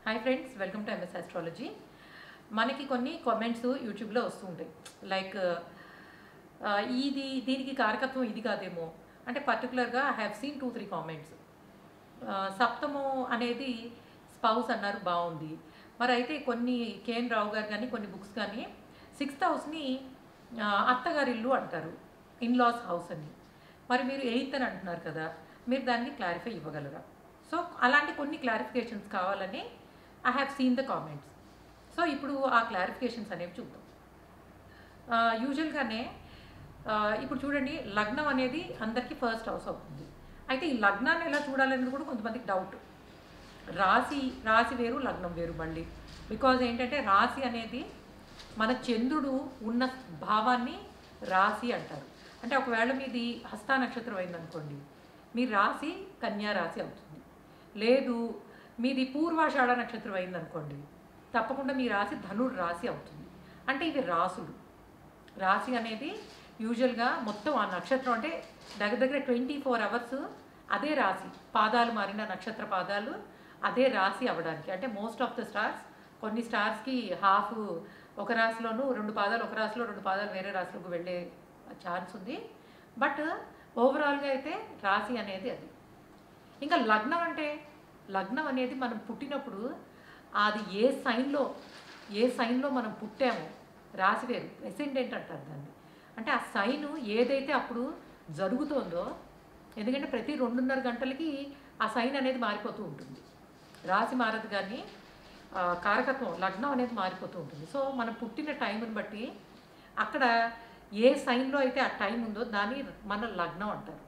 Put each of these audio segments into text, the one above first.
hi friends welcome to MS astrology మనకి కొన్ని comments యూట్యూబ్లో వస్తూ ఉంటాయి లైక్ ఇది దీనికి కారకత్వం ఇది కాదేమో అంటే పర్టికులర్గా I have seen two three comments సప్తము అనేది స్పౌస్ అన్నారు బాగుంది మరి అయితే కొన్ని కేఎన్ రావు గారు కానీ కొన్ని బుక్స్ కానీ సిక్స్త్ హౌస్ని అత్తగారి ఇల్లు అంటారు ఇన్లాస్ హౌస్ అని మరి మీరు ఎయిత్ అని అంటున్నారు కదా మీరు దాన్ని క్లారిఫై ఇవ్వగలరా సో అలాంటి కొన్ని క్లారిఫికేషన్స్ కావాలని I have seen the comments so ఇప్పుడు ఆ క్లారిఫికేషన్స్ అనేవి చూద్దాం యూజువల్గానే ఇప్పుడు చూడండి లగ్నం అనేది అందరికీ ఫస్ట్ హౌస్ అవుతుంది అయితే ఈ లగ్నాన్ని ఎలా చూడాలనేది కూడా కొంతమందికి డౌట్ రాశి రాశి వేరు లగ్నం వేరు మళ్ళీ బికాజ్ ఏంటంటే రాశి అనేది మన చంద్రుడు ఉన్న భావాన్ని రాశి అంటారు అంటే ఒకవేళ మీది హస్త నక్షత్రం అయిందనుకోండి మీ రాశి కన్యా రాశి అవుతుంది లేదు మీది పూర్వాషాఢ నక్షత్రం అయిందనుకోండి తప్పకుండా మీ రాశి ధనుర్ రాశి అవుతుంది అంటే ఇవి రాసులు రాశి అనేది యూజువల్గా మొత్తం ఆ నక్షత్రం అంటే దగ్గర దగ్గర ట్వంటీ ఫోర్ అవర్స్ అదే రాశి పాదాలు మారిన నక్షత్ర పాదాలు అదే రాశి అవ్వడానికి అంటే మోస్ట్ ఆఫ్ ద స్టార్స్ కొన్ని స్టార్స్కి హాఫ్ ఒక రాశిలోను రెండు పాదాలు ఒక రాశిలో రెండు పాదాలు వేరే రాశిలోకి వెళ్ళే ఛాన్స్ ఉంది బట్ ఓవరాల్గా అయితే రాశి అనేది అది ఇంకా లగ్నం అంటే లగ్నం అనేది మనం పుట్టినప్పుడు అది ఏ సైన్లో ఏ సైన్లో మనం పుట్టామో రాశి వేరు ఎసెండెంట్ అంటారు దాన్ని అంటే ఆ సైన్ ఏదైతే అప్పుడు జరుగుతోందో ఎందుకంటే ప్రతి రెండున్నర గంటలకి ఆ సైన్ అనేది మారిపోతూ ఉంటుంది రాశి మారదు కానీ కారకత్వం లగ్నం అనేది మారిపోతూ ఉంటుంది సో మనం పుట్టిన టైంని బట్టి అక్కడ ఏ సైన్లో అయితే ఆ టైం ఉందో దాన్ని మన లగ్నం అంటారు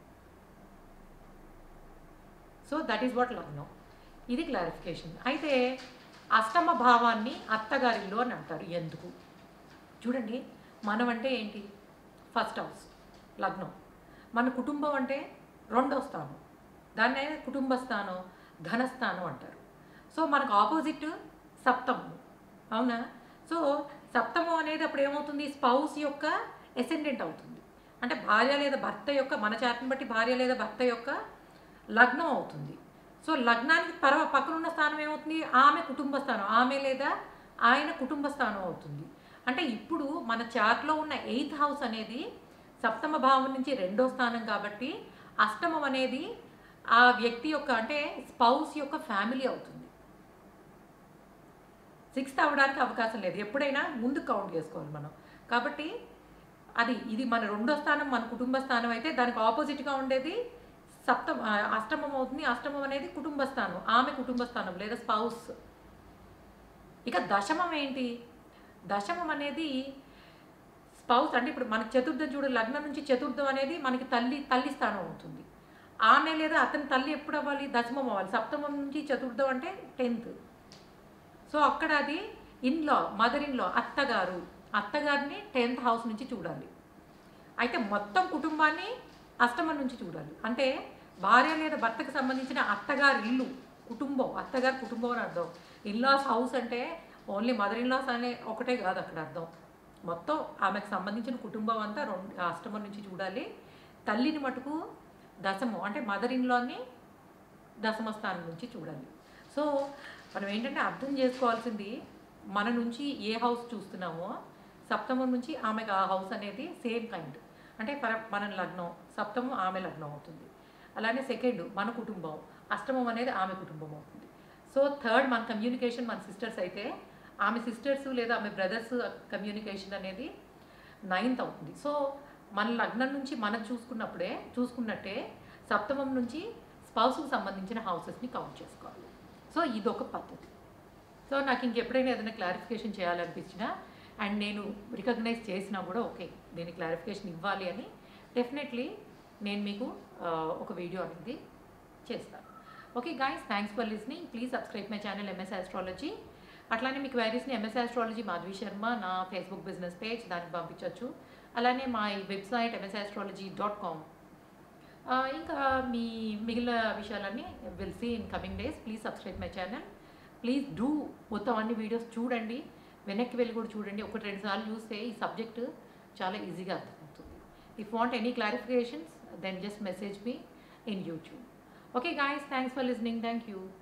సో దట్ ఈస్ వాట్ లగ్నం ఇది క్లారిఫికేషన్ అయితే అష్టమ భావాన్ని అత్తగారిల్లు అని అంటారు ఎందుకు చూడండి మనం అంటే ఏంటి ఫస్ట్ హౌస్ లగ్నం మన కుటుంబం అంటే రెండో స్థానం దాన్నే కుటుంబ స్థానం ధనస్థానం అంటారు సో మనకు ఆపోజిట్ సప్తము అవునా సో సప్తము అనేది అప్పుడు ఏమవుతుంది స్పౌస్ యొక్క ఎసెండెంట్ అవుతుంది అంటే భార్య లేదా భర్త యొక్క మన చాట్ని బట్టి భార్య లేదా భర్త యొక్క లగ్నం అవుతుంది సో లగ్నానికి పర పక్కనున్న స్థానం ఏమవుతుంది ఆమె కుటుంబ స్థానం ఆమె లేదా ఆయన కుటుంబ స్థానం అవుతుంది అంటే ఇప్పుడు మన చార్ట్లో ఉన్న ఎయిత్ హౌస్ అనేది సప్తమ భావం నుంచి రెండో స్థానం కాబట్టి అష్టమం అనేది ఆ వ్యక్తి యొక్క అంటే స్పౌస్ యొక్క ఫ్యామిలీ అవుతుంది సిక్స్త్ అవ్వడానికి అవకాశం లేదు ఎప్పుడైనా ముందు కౌంట్ చేసుకోవాలి మనం కాబట్టి అది ఇది మన రెండో స్థానం మన కుటుంబ స్థానం అయితే దానికి ఆపోజిట్గా ఉండేది సప్తమ అష్టమం అవుతుంది అష్టమం అనేది కుటుంబ స్థానం ఆమె కుటుంబ స్థానం లేదా స్పౌస్ ఇక దశమం ఏంటి దశమం అనేది స్పౌస్ అంటే ఇప్పుడు మనకి చతుర్థం చూడు లగ్నం నుంచి చతుర్థం అనేది మనకి తల్లి తల్లి స్థానం అవుతుంది ఆమె లేదా అతని తల్లి ఎప్పుడు అవ్వాలి దశమం అవ్వాలి సప్తమం నుంచి చతుర్థం అంటే టెన్త్ సో అక్కడ అది ఇన్లా మదర్ ఇన్లా అత్తగారు అత్తగారిని టెన్త్ హౌస్ నుంచి చూడాలి అయితే మొత్తం కుటుంబాన్ని అష్టమం నుంచి చూడాలి అంటే భార్య లేదా భర్తకు సంబంధించిన అత్తగారి ఇల్లు కుటుంబం అత్తగారి కుటుంబం అని అర్థం ఇన్లాస్ హౌస్ అంటే ఓన్లీ మదర్ ఇన్లాస్ అనే ఒకటే కాదు అక్కడ అర్థం మొత్తం ఆమెకు సంబంధించిన కుటుంబం అంతా రెండు అష్టమం నుంచి చూడాలి తల్లిని మటుకు దశము అంటే మదర్ ఇన్లాని దశమ స్థానం నుంచి చూడాలి సో మనం ఏంటంటే అర్థం చేసుకోవాల్సింది మన నుంచి ఏ హౌస్ చూస్తున్నామో సప్తమం నుంచి ఆమెకు ఆ హౌస్ అనేది సేమ్ కైండ్ అంటే మన లగ్నం సప్తమం ఆమె లగ్నం అవుతుంది అలానే సెకండ్ మన కుటుంబం అష్టమం అనేది ఆమె కుటుంబం అవుతుంది సో థర్డ్ మన కమ్యూనికేషన్ మన సిస్టర్స్ అయితే ఆమె సిస్టర్స్ లేదా ఆమె బ్రదర్స్ కమ్యూనికేషన్ అనేది నైన్త్ అవుతుంది సో మన లగ్నం నుంచి మనం చూసుకున్నప్పుడే చూసుకున్నట్టే సప్తమం నుంచి స్పౌస్కి సంబంధించిన హౌసెస్ని కౌంట్ చేసుకోవాలి సో ఇదొక పద్ధతి సో నాకు ఇంకెప్పుడైనా ఏదైనా క్లారిఫికేషన్ చేయాలనిపించినా అండ్ నేను రికగ్నైజ్ చేసినా కూడా ఓకే దీని క్లారిఫికేషన్ ఇవ్వాలి అని డెఫినెట్లీ నేను మీకు ఒక వీడియో అనేది చేస్తాను okay guys thanks for listening please subscribe my channel MS astrology అట్లానే మీకు వైరస్ని ఎంఎస్ ఆస్ట్రాలజీ మాధవి శర్మ నా ఫేస్బుక్ బిజినెస్ పేజ్ దానికి పంపించవచ్చు అలానే మా website MS astrology dot com ఇంకా మీ మిగిలిన విషయాలన్నీ will see in coming days please subscribe my channel please do మొత్తం అన్ని వీడియోస్ చూడండి వెనక్కి వెళ్ళి కూడా చూడండి ఒకటి రెండు సార్లు చూస్తే ఈ సబ్జెక్ట్ చాలా ఈజీగా అర్థమవుతుంది if want any clarifications then just message మీ in YouTube okay guys thanks for listening thank you